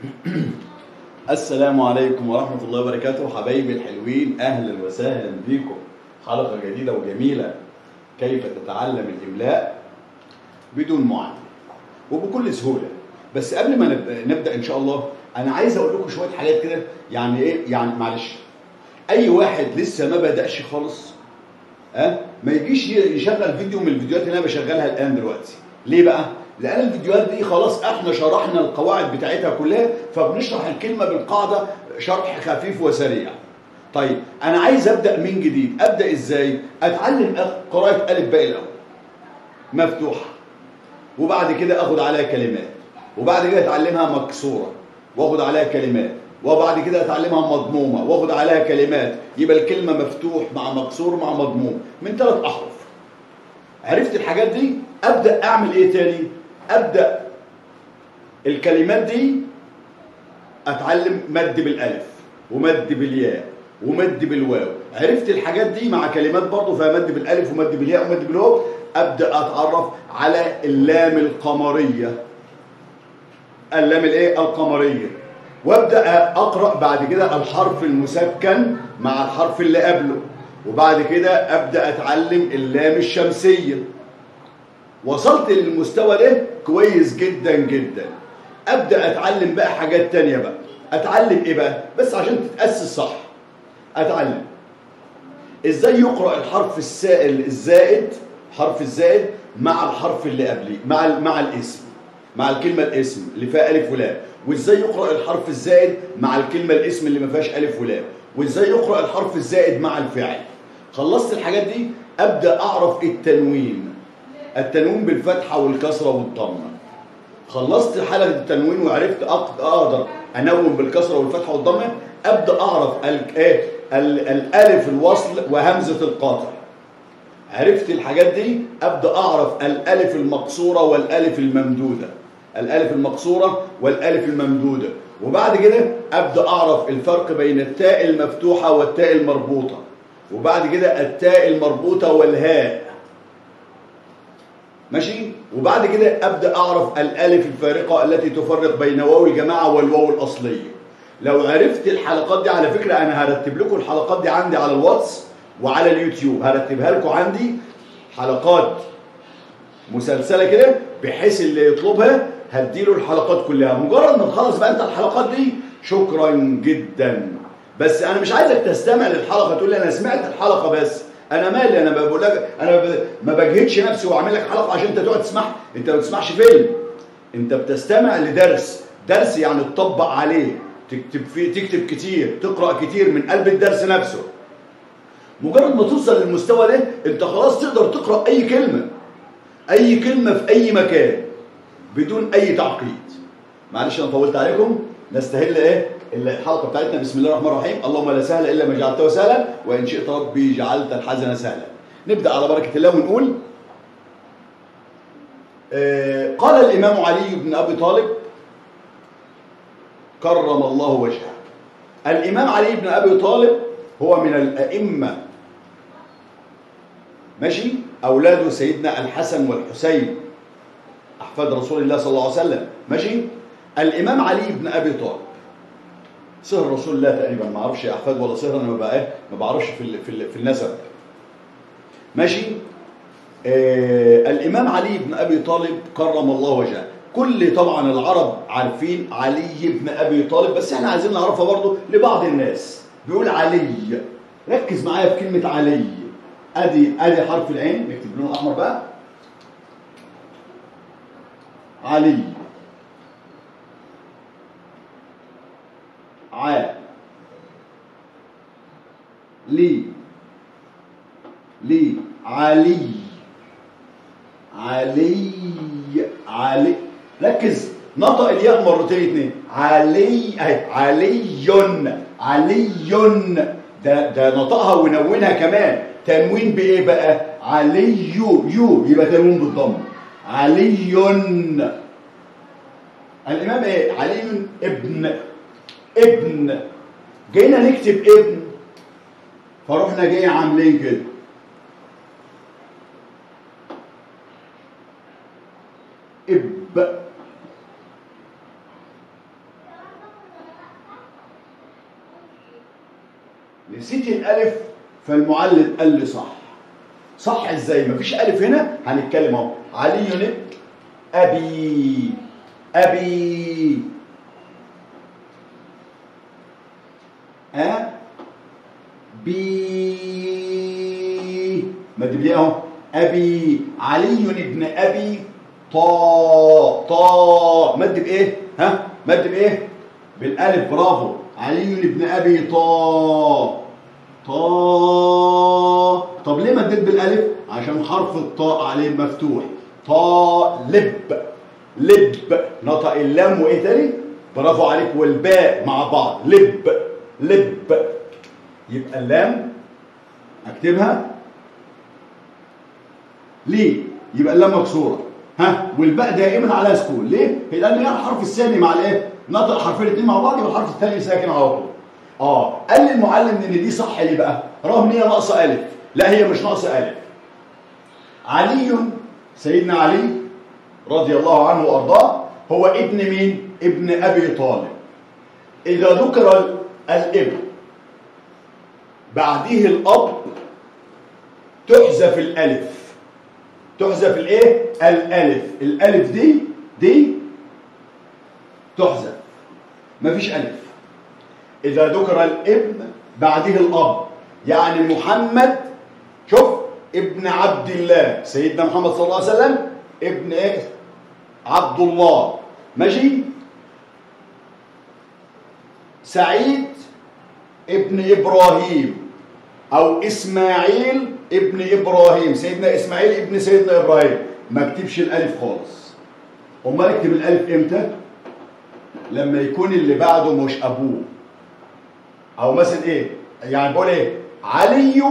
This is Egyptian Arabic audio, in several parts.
السلام عليكم ورحمة الله وبركاته حبايبي الحلوين أهلا وسهلا بكم حلقة جديدة وجميلة كيف تتعلم الإملاء بدون معاناة وبكل سهولة بس قبل ما نب- نبدأ إن شاء الله أنا عايز أقول لكم شوية حاجات كده يعني إيه يعني معلش أي واحد لسه ما بدأش خالص ها ما يجيش يشغل فيديو من الفيديوهات اللي انا بشغلها الان دلوقتي ليه بقى لان الفيديوهات دي خلاص احنا شرحنا القواعد بتاعتها كلها فبنشرح الكلمه بالقاعده شرح خفيف وسريع طيب انا عايز ابدا من جديد ابدا ازاي اتعلم أخ- قراءه الف باء الاول مفتوحه وبعد كده اخد عليها كلمات وبعد كده اتعلمها مكسوره واخد عليها كلمات وبعد كده اتعلمها مضمومه واخد عليها كلمات يبقى الكلمه مفتوح مع مكسور مع مضموم من ثلاث احرف عرفت الحاجات دي ابدا اعمل ايه تاني ابدا الكلمات دي اتعلم مد بالالف ومد بالياء ومد بالواو عرفت الحاجات دي مع كلمات برضه فيها مد بالالف ومد بالياء ومد بالواو ابدا اتعرف على اللام القمريه اللام الايه القمريه وابدا اقرا بعد كده الحرف المسكن مع الحرف اللي قبله وبعد كده ابدا اتعلم اللام الشمسيه وصلت للمستوى ده كويس جدا جدا ابدا اتعلم بقى حاجات تانية بقى اتعلم ايه بقى بس عشان تتاسس صح اتعلم ازاي يقرا الحرف السائل الزائد حرف الزائد مع الحرف اللي قبليه مع ال- مع الاسم مع الكلمه الاسم اللي فيها الف ولام وازاي يقرا الحرف الزائد مع الكلمه الاسم اللي ما فيهاش الف ولام وازاي يقرا الحرف الزائد مع الفعل خلصت الحاجات دي ابدا اعرف التنوين التنوين بالفتحه والكسره والضمه خلصت حالة التنوين وعرفت أق- اقدر انون بالكسره والفتحه والضمه ابدا اعرف ال- ايه ال- الالف الوصل وهمزه القاطع عرفت الحاجات دي ابدا اعرف الالف المقصوره والالف الممدوده الالف المقصوره والالف الممدوده وبعد كده ابدا اعرف الفرق بين التاء المفتوحه والتاء المربوطه وبعد كده التاء المربوطه والهاء ماشي وبعد كده ابدا اعرف الالف الفارقه التي تفرق بين واو الجماعه والواو الاصليه لو عرفت الحلقات دي على فكره انا هرتب لكم الحلقات دي عندي على الواتس وعلى اليوتيوب هرتبها لكم عندي حلقات مسلسله كده بحيث اللي يطلبها هديله الحلقات كلها مجرد ما تخلص بقى انت الحلقات دي شكرا جدا بس انا مش عايزك تستمع للحلقه تقول لي انا سمعت الحلقه بس انا مالي انا بقول لك انا ب- ما بجهدش نفسي واعمل لك حلقه عشان انت تقعد تسمعها انت ما بتسمعش فيلم انت بتستمع لدرس درس يعني تطبق عليه تكتب فيه تكتب كتير تقرا كتير من قلب الدرس نفسه مجرد ما توصل للمستوى ده انت خلاص تقدر تقرا اي كلمه اي كلمه في اي مكان بدون اي تعقيد معلش انا طولت عليكم نستهل ايه الحلقه بتاعتنا بسم الله الرحمن الرحيم اللهم لا سهل الا ما جعلته سهلا وان شئت ربي جعلت الحزن سهلا نبدا على بركه الله ونقول آه، قال الامام علي بن ابي طالب كرم الله وجهه الامام علي بن ابي طالب هو من الائمه ماشي اولاده سيدنا الحسن والحسين احفاد رسول الله صلى الله عليه وسلم ماشي الامام علي بن ابي طالب صهر رسول الله تقريبا ما اعرفش احفاد ولا صهر انا ما بقى ما بعرفش في ال- في ال- في النسب ماشي آه الامام علي بن ابي طالب كرم الله وجهه كل طبعا العرب عارفين علي بن ابي طالب بس احنا عايزين نعرفها برضه لبعض الناس بيقول علي ركز معايا في كلمه علي ادي ادي حرف العين نكتب لونه احمر بقى علي ع لي لي علي علي علي ركز نطق الياء مرتين اتنين علي اهي علي علي ده ده نطقها ونونها كمان تنوين بايه بقى علي يو يبقى تنوين بالضم علي الامام ايه علي ابن ابن جينا نكتب ابن فروحنا جاي عاملين كده اب فالمعلم قال لي صح صح ازاي مفيش الف هنا هنتكلم اهو علي ابن ابي ابي أ بي مد ليه اهو ابي علي ابن ابي طا طا مد بايه ها مد بايه بالالف برافو علي ابن ابي طا طا طب ليه مديت بالالف عشان حرف الطاء عليه مفتوح طالب لب نطق اللام وايه تاني برافو عليك والباء مع بعض لب لب يبقى اللام اكتبها ليه يبقى اللام مكسوره ها والباء دائما على سكون ليه لان هي الحرف الثاني مع الايه نطق الحرفين الاثنين مع بعض يبقى الحرف الثاني ساكن على طول اه قال لي المعلم ان دي صح ليه بقى رغم ان هي ناقصه الف لا هي مش ناقصه الف علي سيدنا علي رضي الله عنه وارضاه هو ابن مين ابن ابي طالب اذا ذكر الابن بعديه الاب تحذف الالف تحذف الايه الالف الالف دي دي تحذف مفيش الف اذا ذكر الابن بعده الاب يعني محمد شوف ابن عبد الله سيدنا محمد صلى الله عليه وسلم ابن ايه عبد الله ماشي سعيد ابن ابراهيم او اسماعيل ابن ابراهيم سيدنا اسماعيل ابن سيدنا ابراهيم ما اكتبش الالف خالص امال اكتب الالف امتى لما يكون اللي بعده مش ابوه او مثلا ايه يعني بقول ايه علي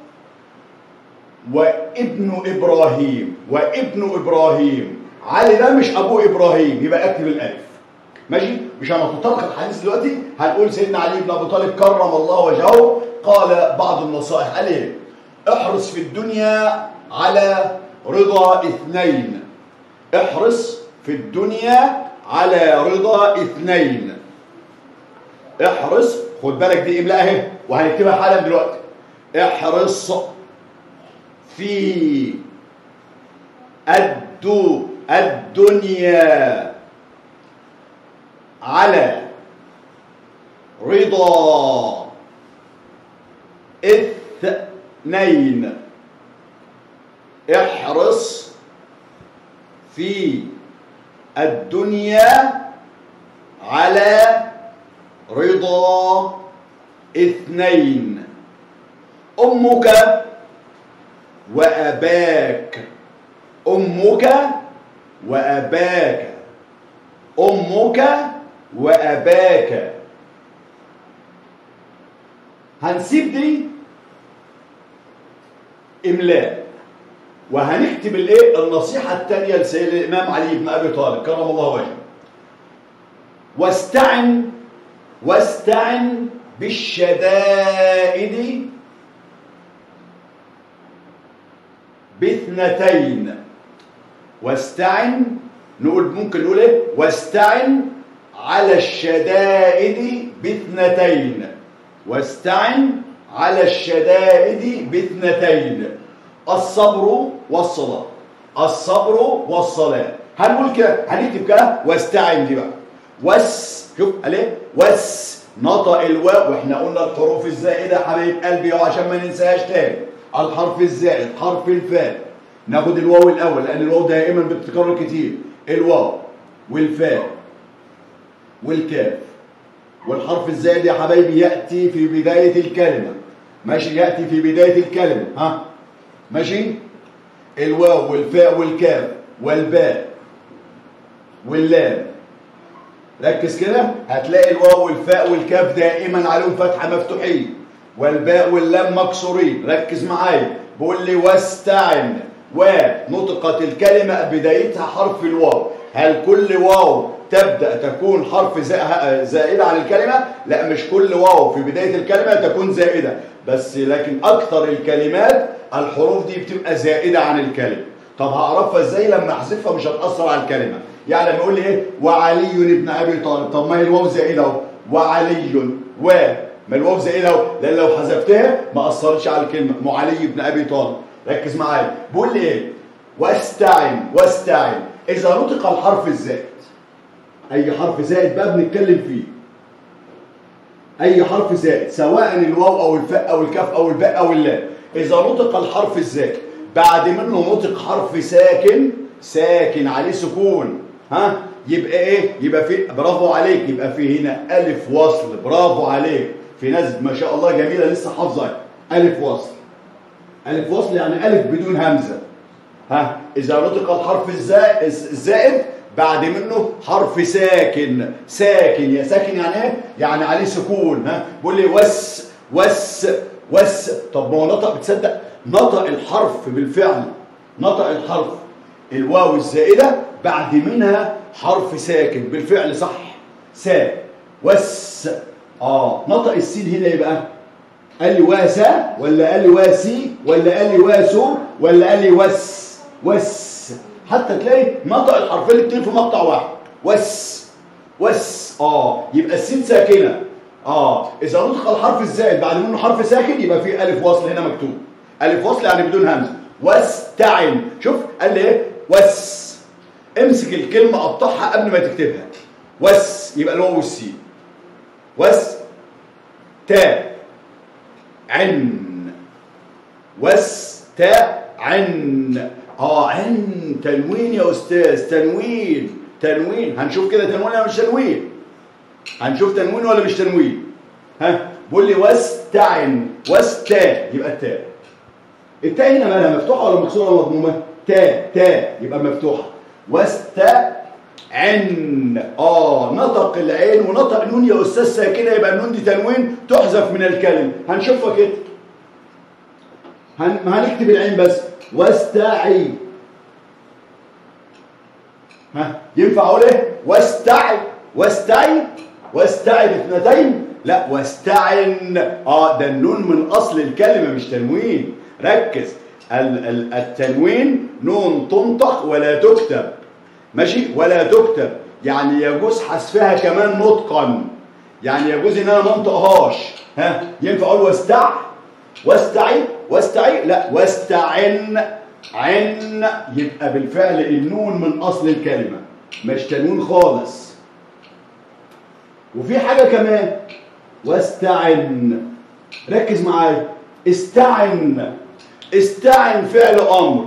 وابن ابراهيم وابن ابراهيم علي ده مش ابوه ابراهيم يبقى اكتب الالف ماشي مش هنتطرق الحديث دلوقتي هنقول سيدنا علي بن ابي طالب كرم الله وجهه قال بعض النصائح قال ايه احرص في الدنيا على رضا اثنين احرص في الدنيا على رضا اثنين احرص خد بالك دي املاء اهي وهنكتبها حالا دلوقتي احرص في الدو الدنيا على رضا اثنين احرص في الدنيا على رضا اثنين امك واباك امك واباك امك واباك هنسيب دي املاء وهنكتب الايه النصيحه الثانيه لسيد الامام علي بن ابي طالب كرم الله وجهه واستعن واستعن بالشدائد باثنتين واستعن نقول ممكن نقول ايه واستعن على الشدائد باثنتين واستعن على الشدائد باثنتين الصبر والصلاة الصبر والصلاة هنقول كده هنكتب كده واستعن دي بقى وس شوف قال ايه وس نطق الواو واحنا قلنا الحروف الزائده حبايب قلبي اهو عشان ما ننساهاش تاني الحرف الزائد حرف الفاء ناخد الواو الاول لان الواو دائما بتتكرر كتير الواو والفاء والكاف والحرف الزائد يا حبايبي ياتي في بدايه الكلمه ماشي ياتي في بدايه الكلمه ها ماشي الواو والفاء والكاف والباء واللام ركز كده هتلاقي الواو والفاء والكاف دائما عليهم فتحه مفتوحين والباء واللام مكسورين ركز معايا بقول لي واستعن ونطقت الكلمه بدايتها حرف الواو هل كل واو تبدا تكون حرف زائده عن الكلمه لا مش كل واو في بدايه الكلمه تكون زائده بس لكن اكثر الكلمات الحروف دي بتبقى زائده عن الكلمه طب هعرفها ازاي لما احذفها مش هتاثر على الكلمه يعني لما يقول لي ايه وعلي بن ابي طالب طب ما هي الواو زائده اهو وعلي و ما الواو زائده اهو لان لو حذفتها ما اثرتش على الكلمه ام علي بن ابي طالب ركز معايا بقول لي ايه واستعن واستعن اذا نطق الحرف الزائد اي حرف زائد بقى بنتكلم فيه اي حرف زائد سواء الواو او الفاء او الكاف او الباء او اللام اذا نطق الحرف الزائد بعد منه نطق حرف ساكن ساكن عليه سكون ها يبقى ايه يبقى في برافو عليك يبقى في هنا الف وصل برافو عليك في ناس ما شاء الله جميله لسه حافظه الف وصل الف وصل يعني الف بدون همزه ها اذا نطق الحرف الزائد الزائد بعد منه حرف ساكن ساكن يا ساكن يعني ايه يعني عليه سكون ها بيقول لي وس وس وس طب ما هو نطق بتصدق نطق الحرف بالفعل نطق الحرف الواو الزائده بعد منها حرف ساكن بالفعل صح سا وس اه نطق السين هنا يبقى قال لي واسا ولا قال لي واسي ولا قال لي واسو ولا قال لي وس وس حتى تلاقي نطق الحرفين الاثنين في مقطع واحد وس وس اه يبقى السين ساكنه اه اذا نطق الحرف الزائد بعد منه حرف ساكن يبقى في الف وصل هنا مكتوب الف وصل يعني بدون همزه واستعن شوف قال لي ايه وس امسك الكلمه قطعها قبل ما تكتبها وس يبقى الواو والسين وس تا عن واستعن اه عن تنوين يا استاذ تنوين تنوين هنشوف كده تنوين ولا مش تنوين هنشوف تنوين ولا مش تنوين ها بيقول لي واستعن واستا يبقى التاء التاء هنا مالها مفتوحه ولا مكسوره ولا مضمومه تاء تاء يبقى مفتوحه واستعن اه نطق العين ونطق نون يا استاذ ساكنه يبقى النون دي تنوين تحذف من الكلمه هنشوفها كده هن... هنكتب العين بس واستعي ها ينفع اقول ايه واستعي واستعي واستعي باثنتين لا واستعن اه ده النون من اصل الكلمه مش تنوين ركز ال ال التنوين نون تنطق ولا تكتب ماشي ولا تكتب يعني يجوز حذفها كمان نطقا يعني يجوز ان انا ما انطقهاش ها ينفع اقول واستع واستعي واستعي لا واستعن عن يبقى بالفعل النون من اصل الكلمه مش تنوين خالص وفي حاجه كمان واستعن ركز معايا استعن استعن فعل امر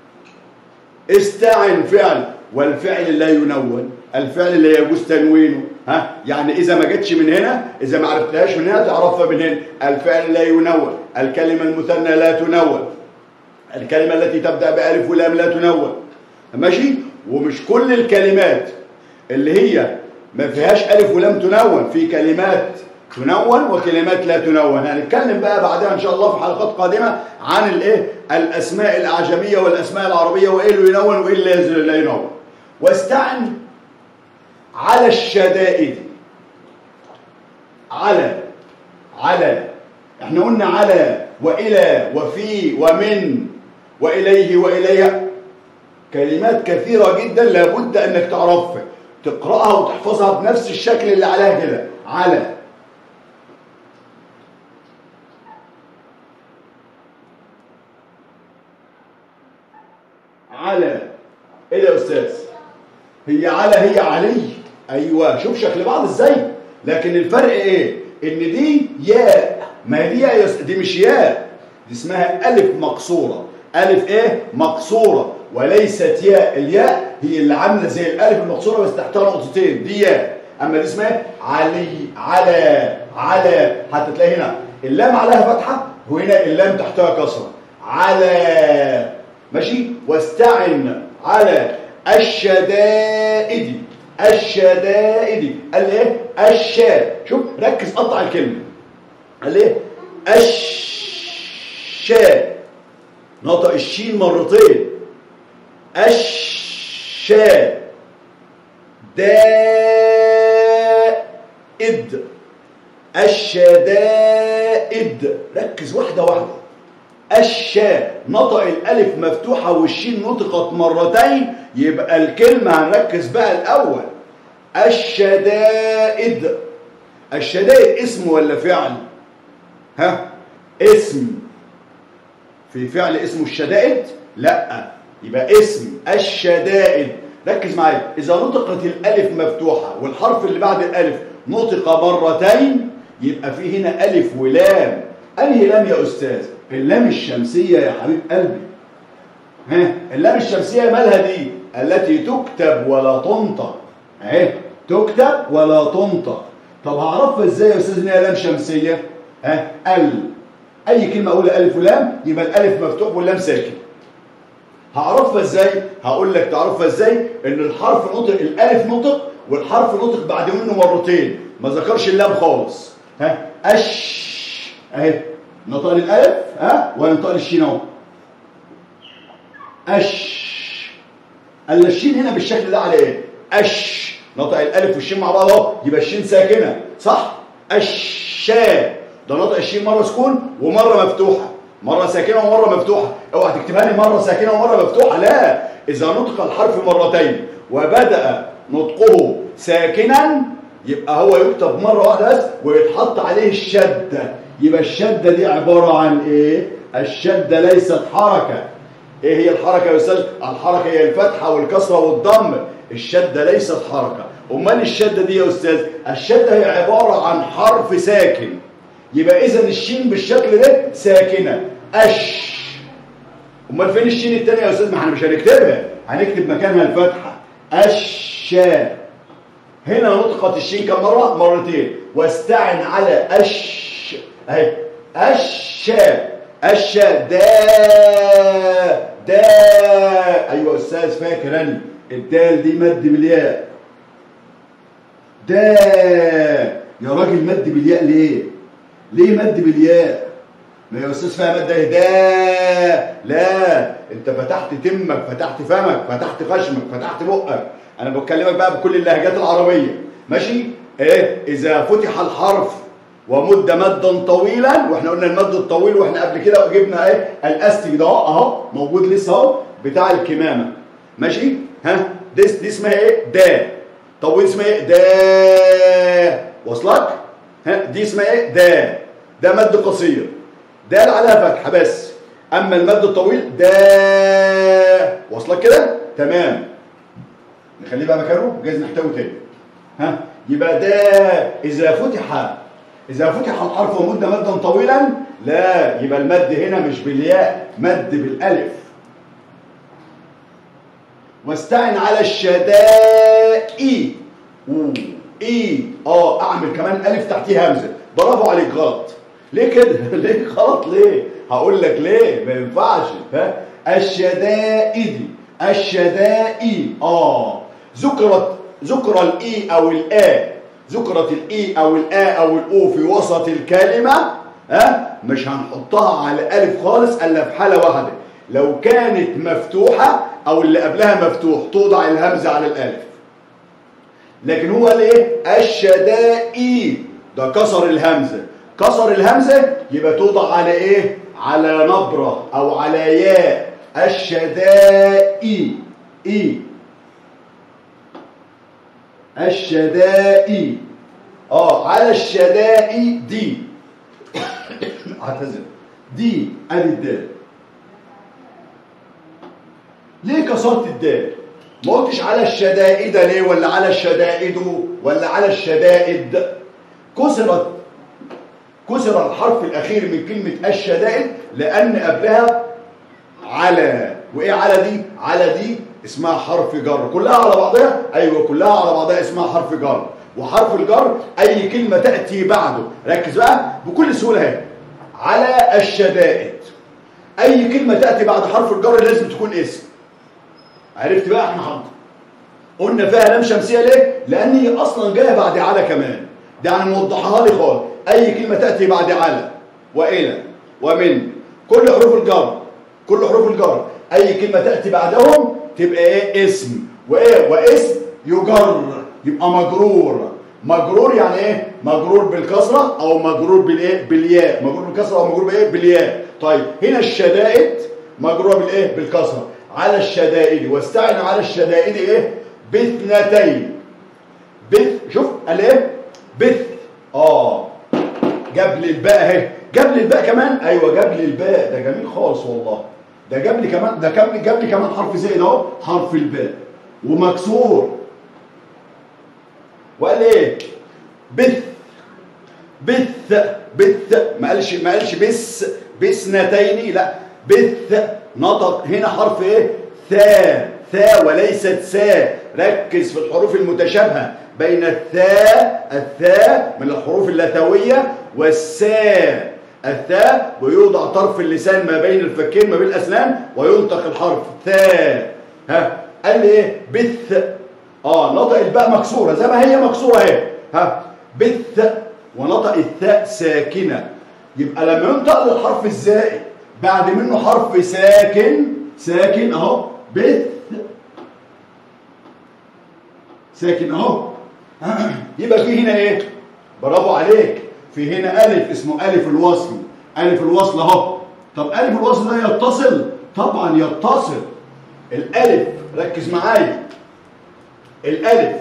استعن فعل والفعل لا ينون الفعل لا يجوز تنوينه ها يعني اذا ما جتش من هنا اذا ما عرفتهاش من هنا تعرفها من هنا الفعل لا ينون الكلمه المثنى لا تنون الكلمه التي تبدا بالف ولام لا تنون ماشي ومش كل الكلمات اللي هي ما فيهاش الف ولام تنون في كلمات تنون وكلمات لا تنون هنتكلم بقى بعدها ان شاء الله في حلقات قادمه عن الايه الاسماء الاعجميه والاسماء العربيه وايه اللي ينون وايه اللي لا ينون واستعن على الشدائد على على احنا قلنا على والى وفي ومن واليه واليها كلمات كثيره جدا لابد انك تعرفها تقراها وتحفظها بنفس الشكل اللي عليها كده على على ايه ده يا استاذ هي على هي علي ايوه شوف شكل بعض ازاي لكن الفرق ايه ان دي ياء ما هي دي ياء يس- دي مش ياء دي اسمها الف مقصوره الف ايه مقصوره وليست ياء الياء هي اللي عامله زي الالف المقصوره بس تحتها نقطتين دي ياء اما دي اسمها إيه؟ علي على على حتى تلاقي هنا اللام عليها فتحه وهنا اللام تحتها كسره على ماشي واستعن على الشدائد الشدائد قال ايه الشاء شوف ركز قطع الكلمه قال ايه الشاء نطق الشين مرتين الشاء دائد الشدائد ركز واحده واحده الشاء نطق الالف مفتوحه والشين نطقت مرتين يبقى الكلمه هنركز بقى الاول الشدائد الشدائد اسم ولا فعل ها اسم في فعل اسمه الشدائد لا يبقى اسم الشدائد ركز معايا اذا نطقت الالف مفتوحه والحرف اللي بعد الالف نطق مرتين يبقى في هنا الف ولام انهي لام يا استاذ اللام الشمسيه يا حبيب قلبي ها اللام الشمسيه مالها دي التي تكتب ولا تنطق اهي تكتب ولا تنطق طب هعرفها ازاي يا استاذ ان هي لام شمسيه ها ال اي كلمه اقولها الف ولام يبقى الالف مفتوح واللام ساكن هعرفها ازاي هقول لك تعرفها ازاي ان الحرف نطق الالف نطق والحرف نطق بعد منه مرتين ما ذكرش اللام خالص ها اش اهي نطق الالف ها ونطق الشين اهو اش قال الشين هنا بالشكل ده على ايه اش نطق الالف والشين مع بعض اهو يبقى الشين ساكنه صح الشا ده نطق الشين مره سكون ومره مفتوحه مره ساكنه ومره مفتوحه اوعى تكتبها لي مره ساكنه ومره مفتوحه لا اذا نطق الحرف مرتين وبدا نطقه ساكنا يبقى هو يكتب مره واحده بس ويتحط عليه الشده يبقى الشده دي عباره عن ايه الشده ليست حركه ايه هي الحركه يا استاذ الحركه هي الفتحه والكسره والضم الشده ليست حركه امال الشده دي يا استاذ الشده هي عباره عن حرف ساكن يبقى اذا الشين بالشكل ده ساكنه اش امال فين الشين الثانيه يا استاذ ما احنا مش هنكتبها هنكتب مكانها الفتحه الشا هنا نطقت الشين كم مره مرتين واستعن على اش اهي الشا الشا دا دا ايوه استاذ فاكر انا الدال دي مد بالياء دا يا راجل مد بالياء ليه ليه مد بالياء ما يا استاذ فاهم ده ده لا انت فتحت تمك فتحت فمك فتحت خشمك فتحت بقك انا بكلمك بقى بكل اللهجات العربيه ماشي ايه اذا فتح الحرف ومد مدا طويلا واحنا قلنا المد الطويل واحنا قبل كده جبنا ايه الاستك ده اهو موجود لسه اهو بتاع الكمامه ماشي ها دي, دي اسمها ايه دا طويل اسمها ايه دا واصلك ها دي اسمها ايه دا ده مد قصير دال عليها فتحه بس اما المد الطويل دا واصلك كده تمام نخليه بقى مكانه جايز نحتوي تاني ها يبقى ده اذا فتح اذا فتح الحرف ومد مدا طويلا لا يبقى المد هنا مش بالياء مد بالالف واستعن على الشداء اي اي اه اعمل كمان الف تحتيه همزه برافو عليك غلط ليه كده ليه غلط ليه هقول لك ليه ما ينفعش ها الشدائد الشدائد اه ذكرت ذكر الاي او الا ذكرت الاي او الا او الاو في وسط الكلمه ها مش هنحطها على الف خالص الا في حاله واحده لو كانت مفتوحه او اللي قبلها مفتوح توضع الهمزه على الالف لكن هو الايه الشدائي ده كسر الهمزه كسر الهمزه يبقى توضع على ايه على نبره او على ياء الشدائي اي الشدائي اه على الشدائي دي اعتذر دي ادي الدال ليه كسرت الدال ما قلتش على الشدائد ليه ولا على الشدائد ولا على الشدائد كسرت كسر الحرف الاخير من كلمه الشدائد لان قبلها على وايه على دي على دي اسمها حرف جر كلها على بعضها ايوه كلها على بعضها اسمها حرف جر وحرف الجر اي كلمه تاتي بعده ركز بقى بكل سهوله اهي على الشدائد اي كلمه تاتي بعد حرف الجر لازم تكون اسم عرفت بقى احنا حاضر قلنا فيها لام شمسيه ليه لان هي اصلا جايه بعد على كمان ده يعني موضحها لي خالص اي كلمه تاتي بعد على والى ومن كل حروف الجر كل حروف الجر اي كلمه تاتي بعدهم تبقى ايه اسم وايه واسم يجر يبقى مجرور مجرور يعني ايه مجرور بالكسره او مجرور بالايه بالياء مجرور بالكسره او مجرور بايه بالياء طيب هنا الشدائد مجروره بالايه بالكسره على الشدائد واستعن على الشدائد ايه باثنتين بث شوف قال ايه بث اه جاب لي الباء اهي جاب لي الباء كمان ايوه جاب لي الباء ده جميل خالص والله ده جاب لي كمان ده جاب لي جاب لي كمان حرف زائد اهو حرف الباء ومكسور وقال ايه بث بث بث ما قالش ما قالش بس بسنتين لا بث نطق هنا حرف ايه ثاء ثاء وليست سا ركز في الحروف المتشابهه بين الثاء الثاء من الحروف اللثويه والساء الثاء ويوضع طرف اللسان ما بين الفكين ما بين الاسنان وينطق الحرف ثاء ها قال لي ايه بث اه نطق الباء مكسوره زي ما هي مكسوره اهي ها بث ونطق الثاء ساكنه يبقى لما ينطق الحرف الزائد بعد منه حرف ساكن ساكن اهو بث ساكن اهو يبقى في هنا ايه برافو عليك في هنا الف اسمه الف الوصل الف الوصل اهو طب الف الوصل ده يتصل طبعا يتصل الالف ركز معايا الالف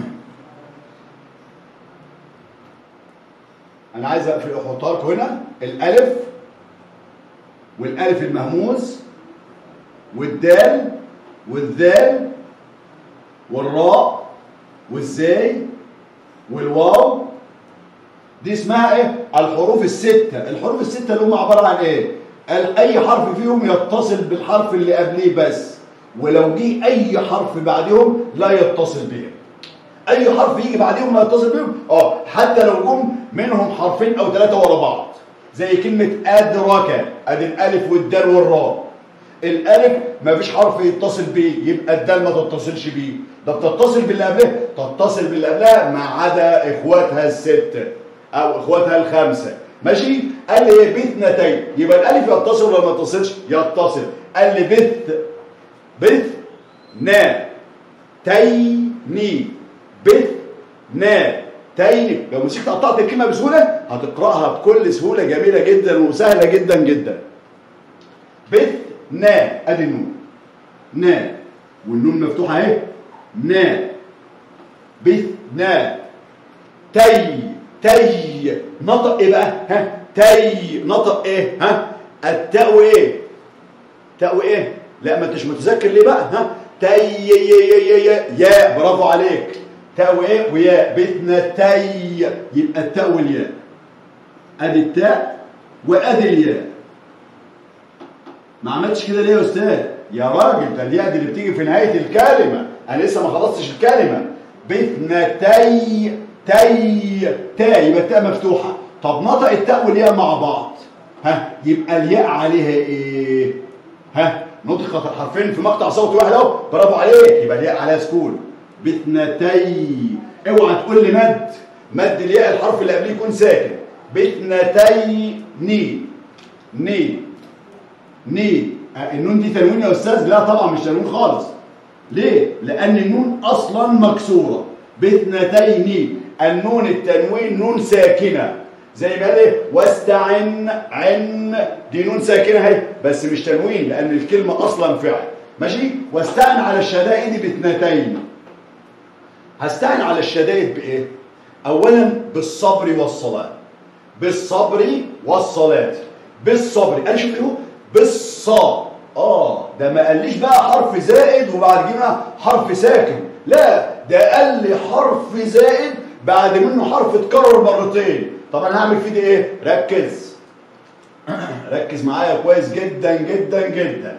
انا عايز اقفل احطها لكم هنا الالف والالف المهموز والدال والذال والراء والزاي والواو دي اسمها ايه الحروف الستة الحروف الستة اللي هم عبارة عن ايه قال اي حرف فيهم يتصل بالحرف اللي قبليه بس ولو جه اي حرف بعدهم لا يتصل بهم اي حرف يجي بعدهم لا يتصل بهم اه حتى لو جم منهم حرفين او ثلاثة ورا بعض زي كلمة ادرك ادي الالف والدال والراء الالف ما فيش حرف يتصل بيه يبقى الدال ما تتصلش بيه ده بتتصل باللي قبلها تتصل باللي قبلها ما عدا اخواتها الستة او اخواتها الخمسة ماشي قال لي ايه باثنتين يبقى الالف يتصل ولا ما يتصلش يتصل قال لي بث بث نا تيني بث نا تيني لو مسكت قطعت الكلمه بسهوله هتقراها بكل سهوله جميله جدا وسهله جدا جدا بث نا ادي النون نا والنون مفتوحه اهي نا بث نا تي تي نطق ايه بقى ها تي نطق ايه ها التاء ايه تاء ايه لا ما انتش متذكر ليه بقى ها تي يا يا يا يا برافو عليك تاء ايه وياء باثنتي يبقى التاء والياء ادي التاء وادي الياء ما عملتش كده ليه يا استاذ يا راجل ده الياء دي اللي بتيجي في نهايه الكلمه انا لسه ما خلصتش الكلمه باثنتي تي تاء يبقى التاء مفتوحه طب نطق التاء والياء مع بعض ها يبقى الياء عليها ايه ها نطقت الحرفين في مقطع صوتي واحد اهو برافو عليك يبقى الياء عليها سكون باثنتي اوعى تقول لي مد مد الياء الحرف اللي قبليه يكون ساكن باثنتي ني ني ني النون دي تنوين يا استاذ لا طبعا مش تنوين خالص ليه لان النون اصلا مكسوره باثنتين النون التنوين نون ساكنه زي ما قال ايه واستعن عن دي نون ساكنه اهي بس مش تنوين لان الكلمه اصلا فعل ماشي واستعن على الشدائد باثنتين هستعن على الشدائد بايه اولا بالصبر والصلاه بالصبر والصلاه بالصبر قال شوف ايه بالصا اه ده ما قاليش بقى حرف زائد وبعد كده حرف ساكن لا ده قال لي حرف زائد بعد منه حرف اتكرر مرتين طب انا هعمل فيه دي ايه ركز ركز معايا كويس جدا جدا جدا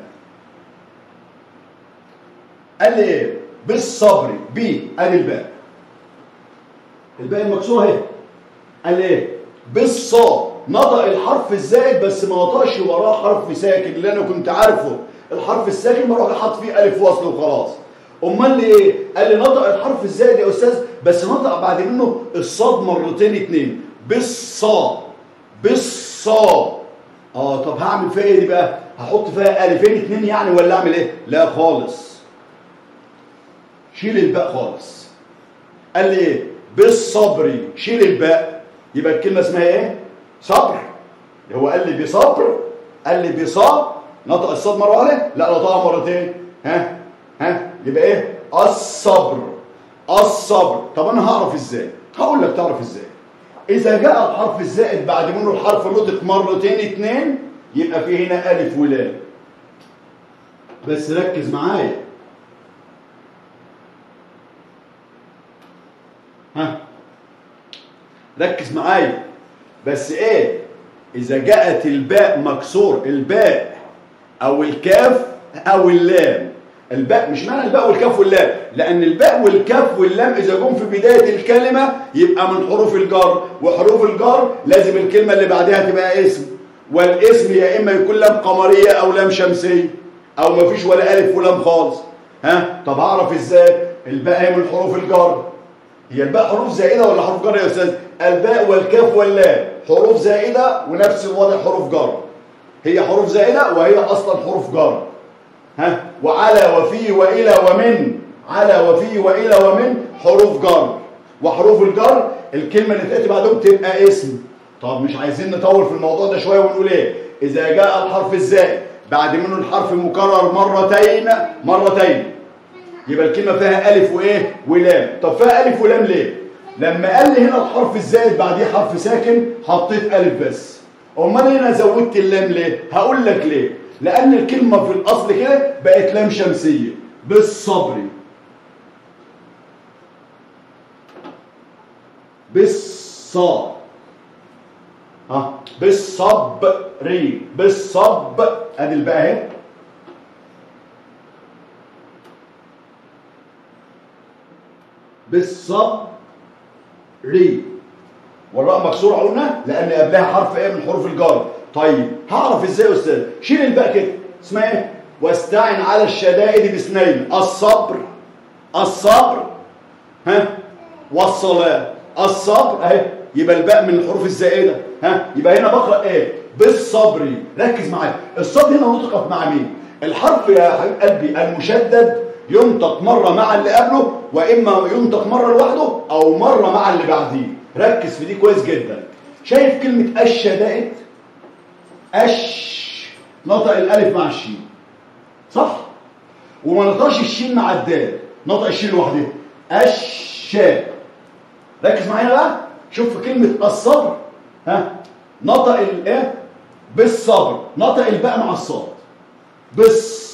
قال لي ايه بالصبر بي ادي الباء الباء المكسوره اهي قال لي ايه بالصاد نطق الحرف الزائد بس ما نطقش وراه حرف ساكن اللي انا كنت عارفه الحرف الساكن بروح حاطط فيه الف وصل وخلاص امال لي ايه قال لي نطق الحرف الزائد يا استاذ بس نطق بعد منه الصاد مرتين اتنين بالصاد بالصاد اه طب هعمل فيها ايه دي بقى هحط فيها الفين اتنين يعني ولا اعمل ايه لا خالص شيل الباء خالص قال لي ايه بالصبر شيل الباء يبقى الكلمه اسمها ايه صبر هو قال لي بصبر قال لي بصبر نطق الصاد مره واحده لا نطقها مرتين ها ها يبقى ايه الصبر الصبر طب انا هعرف ازاي هقول لك تعرف ازاي اذا جاء الحرف الزائد بعد منه الحرف نطق مرتين اتنين يبقى في هنا الف ولام بس ركز معايا ها ركز معايا بس ايه اذا جاءت الباء مكسور الباء او الكاف او اللام الباء مش معنى الباء والكاف واللام لان الباء والكاف واللام اذا جم في بدايه الكلمه يبقى من حروف الجر وحروف الجر لازم الكلمه اللي بعدها تبقى اسم والاسم يا اما يكون لام قمريه او لام شمسيه او مفيش ولا الف ولام خالص ها طب اعرف ازاي الباء هي من حروف الجر هي الباء حروف زائده ولا حروف جر يا استاذ الباء والكاف واللام حروف زائده ونفس الوضع حروف جر هي حروف زائده وهي اصلا حروف جر ها وعلى وفي والى ومن على وفي والى ومن حروف جر وحروف الجر الكلمه اللي تاتي بعدهم تبقى اسم طب مش عايزين نطول في الموضوع ده شويه ونقول ايه اذا جاء الحرف الزائد بعد منه الحرف المكرر مرتين مرتين يبقى الكلمه فيها الف وايه ولام طب فيها الف ولام ليه لما قال لي هنا الحرف الزائد بعديه حرف ساكن حطيت الف بس امال هنا زودت اللام ليه هقول لك ليه لان الكلمه في الاصل كده بقت لام شمسيه بالصبر بالصا ها بالصبر بالصب ادي الباء اهي بالصبر والراء مكسوره قلنا لان قبلها حرف ايه من حروف الجر طيب هعرف ازاي يا استاذ شيل الباء كده اسمها ايه واستعن على الشدائد باثنين الصبر الصبر ها والصلاه الصبر اهي يبقى الباء من الحروف الزائده ها يبقى هنا بقرا ايه بالصبر ركز معايا الصاد هنا نطقت مع مين الحرف يا حبيب قلبي المشدد ينطق مره مع اللي قبله واما ينطق مره لوحده او مره مع اللي بعديه ركز في دي كويس جدا شايف كلمه الشدائد اش نطق الالف مع الشين صح وما نطقش الشين مع الدال نطق الشين لوحدها الشاء ركز معايا بقى شوف في كلمه الصبر ها نطق الايه بالصبر نطق الباء مع الصاد بس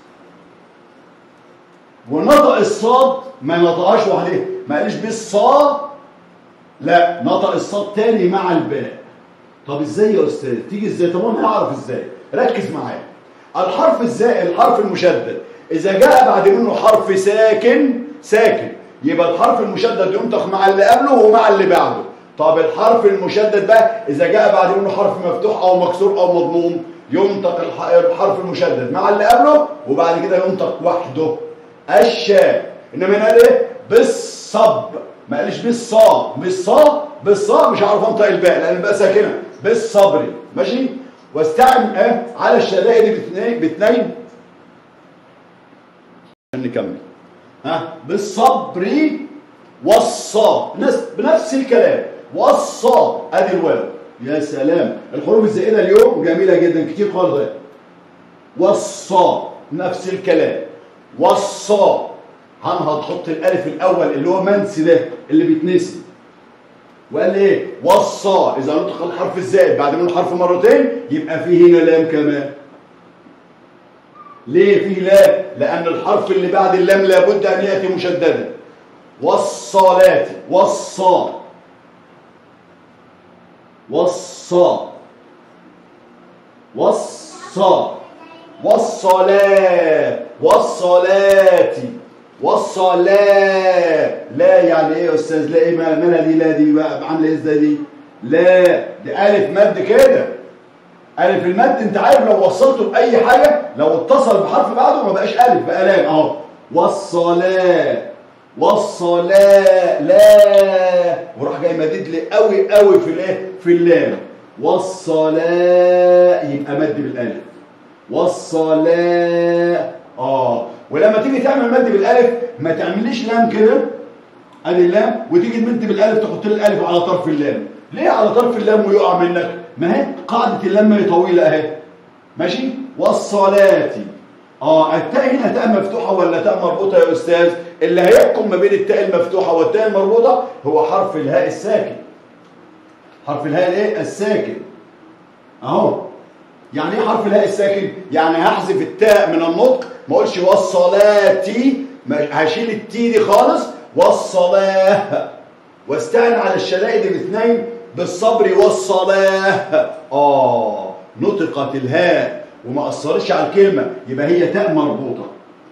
ونطق الصاد ما نطقهاش لوحدها ما قالش بالصاد لا نطق الصاد تاني مع الباء طب ازاي يا استاذ تيجي ازاي طب انا هعرف ازاي ركز معايا الحرف الزائد الحرف المشدد اذا جاء بعد منه حرف ساكن ساكن يبقى الحرف المشدد ينطق مع اللي قبله ومع اللي بعده طب الحرف المشدد بقى اذا جاء بعد منه حرف مفتوح او مكسور او مضموم ينطق الحرف المشدد مع اللي قبله وبعد كده ينطق وحده الشاء انما هنا ايه بالصب ما قالش بالصا بالصا بالصا مش عارف انطق الباء لان الباء ساكنه بالصبر ماشي واستعن ايه على الشدائد باثنين باثنين نكمل ها بالصبر والصا نفس بنفس الكلام والصا ادي الواو يا سلام الحروف الزائده اليوم جميله جدا كتير خالص والصا نفس الكلام والصا هنهض حط الالف الاول اللي هو منسي ده اللي بيتنسي وقال لي ايه والصا اذا نطق الحرف الزائد بعد منه حرف مرتين يبقى فيه هنا لام كمان ليه فيه لام لان الحرف اللي بعد اللام لابد ان ياتي مشددا والصلاه والصا والصا والصا والصلاه والصلاه والصلاة لا يعني ايه يا استاذ لا ايه مالها دي لا دي بقى عامله ايه ازاي دي لا دي الف مد كده الف المد انت عارف لو وصلته باي حاجه لو اتصل بحرف بعده ما بقاش الف بقى لام اهو والصلاه والصلاه لا وراح جاي مدد لي قوي قوي في الايه في اللام والصلاه يبقى مد بالالف والصلاه اه ولما تيجي تعمل مد بالالف ما تعمليش لام كده ادي اللام وتيجي تمد بالالف تحط لي الالف على طرف اللام ليه على طرف اللام ويقع منك ما هي قاعده اللام هي طويله اهي ماشي والصلاه اه التاء هنا تاء مفتوحه ولا تاء مربوطه يا استاذ اللي هيحكم ما بين التاء المفتوحه والتاء المربوطه هو حرف الهاء الساكن حرف الهاء الايه الساكن اهو يعني ايه حرف الهاء الساكن يعني هحذف التاء من النطق ما اقولش والصلاتي ما- هشيل التي دي خالص والصلاه واستعن على الشدائد الاثنين بالصبر والصلاه اه نطقت الهاء وما اثرتش على الكلمه يبقى هي تاء مربوطه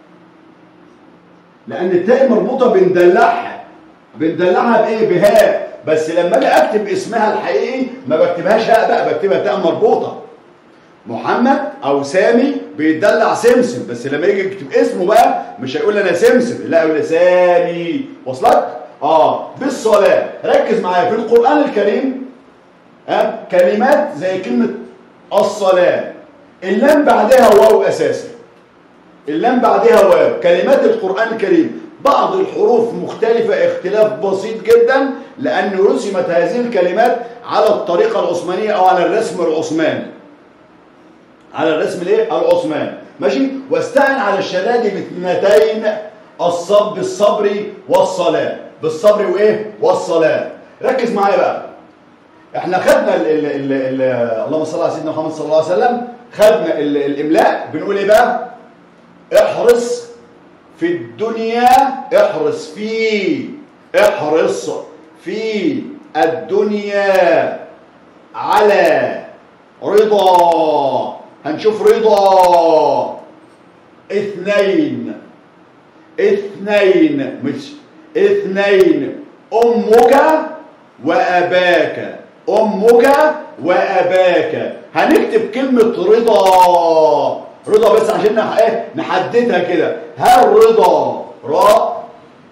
لان التاء المربوطه بندلعها بندلعها بايه بهاء بس لما اجي اكتب اسمها الحقيقي ما بكتبهاش هاء بقى بكتبها تاء مربوطه محمد او سامي بيتدلع سمسم بس لما يجي يكتب اسمه بقى مش هيقول انا سمسم لا يقول سامي وصلك اه بالصلاه ركز معايا في القران الكريم ها كلمات زي كلمه الصلاه اللام بعدها واو اساسا اللام بعدها واو كلمات القرآن الكريم بعض الحروف مختلفة اختلاف بسيط جدا لأن رسمت هذه الكلمات على الطريقة العثمانية أو على الرسم العثماني على الرسم الايه العثماني ماشي واستعن على الشداد باثنتين الصب بالصبر والصلاة بالصبر وايه والصلاة ركز معايا بقى احنا خدنا ال ال ال ال اللهم صل على سيدنا محمد صلى الله عليه وسلم خدنا ال الاملاء بنقول ايه بقى احرص في الدنيا احرص في احرص في الدنيا على رضا هنشوف رضا اثنين اثنين مش اثنين امك واباك امك واباك هنكتب كلمه رضا رضا بس عشان نح- ايه نحددها كده هل رضا راء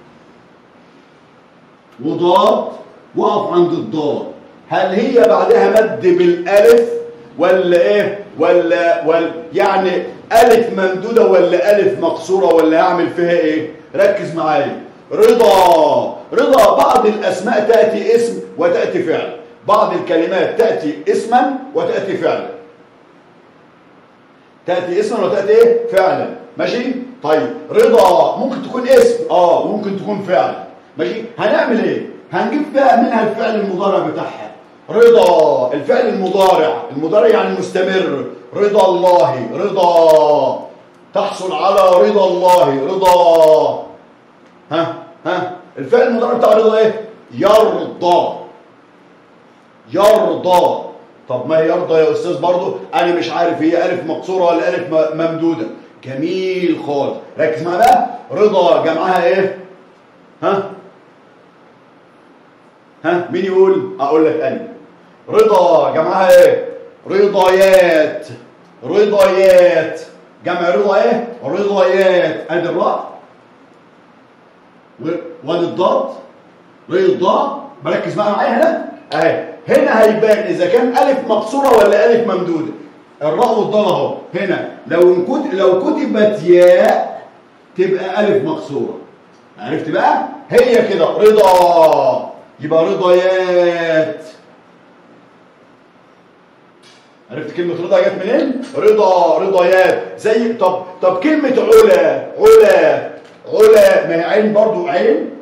وضاد وقف عند الضاد هل هي بعدها مد بالالف ولا ايه ولا ولا يعني الف ممدوده ولا الف مقصوره ولا اعمل فيها ايه ركز معايا رضا رضا بعض الاسماء تاتي اسم وتاتي فعل بعض الكلمات تاتي اسما وتاتي فعلا تاتي اسما وتاتي ايه فعلا ماشي طيب رضا ممكن تكون اسم اه ممكن تكون فعل ماشي هنعمل ايه هنجيب بقى منها الفعل المضارع بتاعها رضا الفعل المضارع المضارع يعني مستمر رضا الله رضا تحصل على رضا الله رضا ها ها الفعل المضارع بتاع رضا ايه يرضى يرضى طب ما هي يرضى يا استاذ برضه انا مش عارف هي الف مقصوره ولا الف م- ممدوده جميل خالص ركز معايا بقى رضا جمعها ايه ها ها مين يقول اقول لك انا رضا جمعها ايه رضايات رضايات جمع رضا ايه رضايات ادي الراء و- وادي الضاد رضا بركز بقى معايا هنا اهي هنا هيبان اذا كان الف مقصوره ولا الف ممدوده الراء والضاد اهو هنا لو انكت لو كتبت ياء تبقى الف مقصوره عرفت بقى هي كده رضا يبقى رضايات عرفت كلمة رضا جت منين؟ رضا رضايات زي طب طب كلمة علا علا علا ما هي عين برضو عين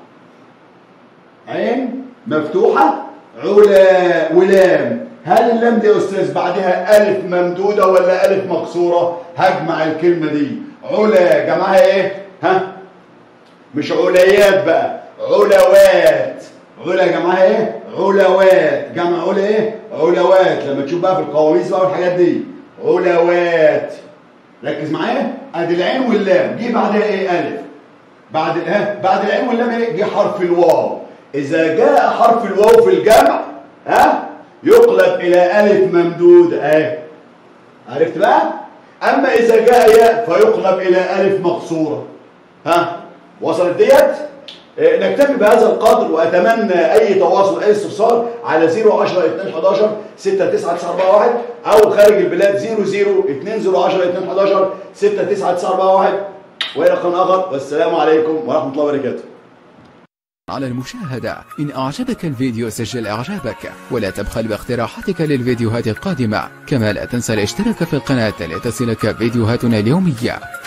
عين مفتوحة علا ولام هل اللام دي يا أستاذ بعدها ألف ممدودة ولا ألف مكسورة؟ هجمع الكلمة دي علا جمعها إيه؟ ها؟ مش عليات بقى علوات علا جمعها ايه علوات جمع علا ايه علوات لما تشوف بقى في القواميس بقى والحاجات دي علوات ركز معايا ادي العين واللام جه بعدها ايه الف بعد ها بعد العين واللام ايه جه حرف الواو اذا جاء حرف الواو في الجمع ها يقلب الى الف ممدود اهي عرفت بقى اما اذا جاء ياء فيقلب الى الف مقصوره ها وصلت ديت إيه، نكتفي بهذا القدر واتمنى اي تواصل اي استفسار على 010 2 11 69941 او خارج البلاد 00 2010 2 11 69941 والى لقاء اخر والسلام عليكم ورحمه الله وبركاته على المشاهدة إن أعجبك الفيديو سجل إعجابك ولا تبخل باقتراحاتك للفيديوهات القادمة كما لا تنسى الاشتراك في القناة لتصلك فيديوهاتنا اليومية